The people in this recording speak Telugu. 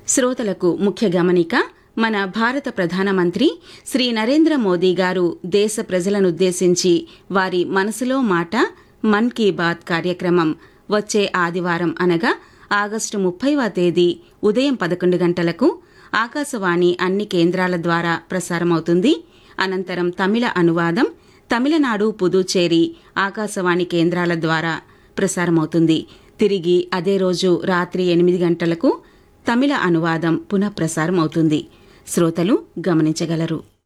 శ్రోతలకు ముఖ్య గమనిక మన భారత ప్రధానమంత్రి శ్రీ నరేంద్ర మోదీ గారు దేశ ప్రజలనుద్దేశించి వారి మనసులో మాట మన్ కీ బాత్ కార్యక్రమం వచ్చే ఆదివారం అనగా ఆగస్టు ముప్పైవ తేదీ ఉదయం పదకొండు గంటలకు ఆకాశవాణి అన్ని కేంద్రాల ద్వారా ప్రసారమవుతుంది అనంతరం తమిళ అనువాదం తమిళనాడు పుదుచ్చేరి ఆకాశవాణి కేంద్రాల ద్వారా ప్రసారమవుతుంది తిరిగి అదే రోజు రాత్రి ఎనిమిది గంటలకు తమిళ అనువాదం పునఃప్రసారం అవుతుంది శ్రోతలు గమనించగలరు